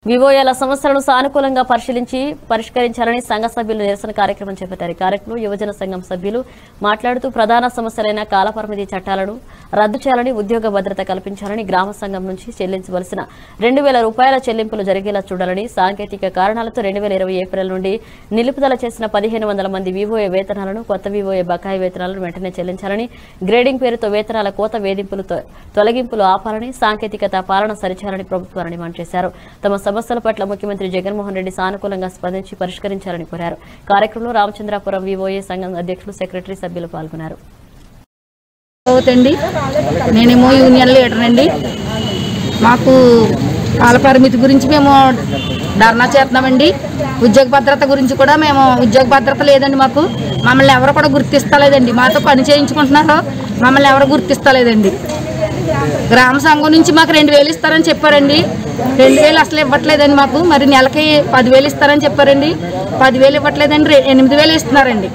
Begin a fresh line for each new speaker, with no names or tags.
వివోఏల సమస్యలను సానుకూలంగా పరిశీలించి పరిష్కరించాలని సంఘ సభ్యులు నిరసన కార్యక్రమం చేపట్టారు ఈ కార్యక్రమంలో యువజన సంఘం సభ్యులు మాట్లాడుతూ ప్రధాన సమస్యలైన కాలపరిమితి చట్టాలను రద్దు చేయాలని ఉద్యోగ భద్రత కల్పించాలని గ్రామ సంఘం నుంచి చెల్లించవలసిన రెండు వేల రూపాయల చెల్లింపులు జరిగేలా చూడాలని సాంకేతిక కారణాలతో రెండు వేల ఇరవై ఏప్రిల్ నుండి నిలుపుదల చేసిన పదిహేను వందల మంది వివోఏ వేతనాలను కొత్త వివోఏ బకాయి వేతనాలను వెంటనే చెల్లించాలని గ్రేడింగ్ పేరుతో వేతనాల కోత వేధింపులు తొ- తొలగింపులు ఆపాలని సాంకేతికత పాలన సరిచేయాలని ప్రభుత్వాన్ని డిమాండ్ చేశారు తమ సమస్యల పట్ల ముఖ్యమంత్రి జగన్మోహన్ రెడ్డి సానుకూలంగా స్పందించి పరిష్కరించాలని కోరారు కార్యక్రమంలో రామచంద్రాపురం వివోఏ సంఘం అధ్యక్షులు సెక్రటరీ సభ్యులు పాల్గొన్నారు
అవుతండి నేనేమో యూనియన్ లీడర్ అండి మాకు కాల పరిమితి గురించి మేము ధర్నా చేస్తున్నామండి ఉద్యోగ భద్రత గురించి కూడా మేము ఉద్యోగ భద్రత లేదండి మాకు మమ్మల్ని ఎవరు కూడా గుర్తిస్తలేదండి మాతో పని చేయించుకుంటున్నారో మమ్మల్ని ఎవరు గుర్తిస్తలేదండి గ్రామ సంఘం నుంచి మాకు రెండు వేలు ఇస్తారని చెప్పారండి రెండు వేలు అసలు ఇవ్వట్లేదండి మాకు మరి నెలకి పదివేలు ఇస్తారని చెప్పారండి పదివేలు ఇవ్వట్లేదండి రె- ఎనిమిది వేలు ఇస్తున్నారండి